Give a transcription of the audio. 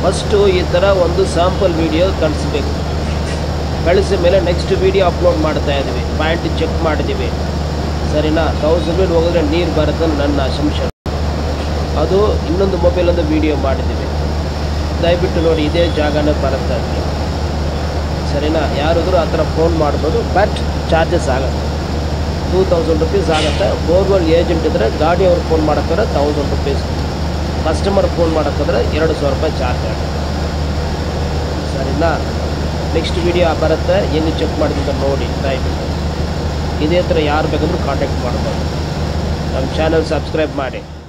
first ಈ ಥರ ಒಂದು ಸ್ಯಾಂಪಲ್ ವಿಡಿಯೋ ಕಳಿಸ್ಬೇಕು ಕಳಿಸಿದ ಮೇಲೆ ನೆಕ್ಸ್ಟ್ ವಿಡಿಯೋ ಅಪ್ಲೋಡ್ ಮಾಡ್ತಾ ಇದ್ದೀವಿ ಪಾಯಿಂಟ್ ಚೆಕ್ ಮಾಡಿದ್ದೀವಿ ಸರಿನಾ ತೌಸಂಡ್ ಮೀಟ್ ಹೋಗಿದ್ರೆ ನೀರು ಬರುತ್ತೆ ಅಂತ ನನ್ನ ಅಸಂಶನ್ ಅದು ಇನ್ನೊಂದು ಮೊಬೈಲೊಂದು ವಿಡಿಯೋ ಮಾಡಿದ್ದೀವಿ ದಯವಿಟ್ಟು ನೋಡಿ ಇದೇ ಜಾಗನೇ ಬರುತ್ತೆ ಅಲ್ಲಿ ಸರಿನಾ ಯಾರಾದರೂ ಆ ಥರ ಫೋನ್ ಮಾಡ್ಬೋದು ಬಟ್ ಚಾರ್ಜಸ್ ಆಗುತ್ತೆ ಟೂ ತೌಸಂಡ್ ರುಪೀಸ್ ಆಗುತ್ತೆ ಬೋರ್ವೆಲ್ ಏಜೆಂಟ್ ಇದ್ದರೆ ಗಾಡಿಯವ್ರು ಫೋನ್ ಮಾಡೋಕ್ಕಾದ್ರೆ ತೌಸಂಡ್ ರುಪೀಸ್ ಕಸ್ಟಮರ್ ಫೋನ್ ಮಾಡೋಕ್ಕಾದ್ರೆ ಎರಡು ಸಾವಿರ ರೂಪಾಯಿ ಚಾರ್ಜ್ ಆಗುತ್ತೆ ಸರಿನಾ ನೆಕ್ಸ್ಟ್ ವಿಡಿಯೋ ಬರುತ್ತೆ ಎಲ್ಲಿ ಚೆಕ್ ಮಾಡಿದ್ರೆ ನೋಡಿ ದಯವಿಟ್ಟು ಇದೇ ಥರ ಯಾರು ಬೇಕಾದರೂ ಕಾಂಟ್ಯಾಕ್ಟ್ ಮಾಡ್ಬೋದು ನಮ್ಮ ಚಾನಲ್ ಸಬ್ಸ್ಕ್ರೈಬ್ ಮಾಡಿ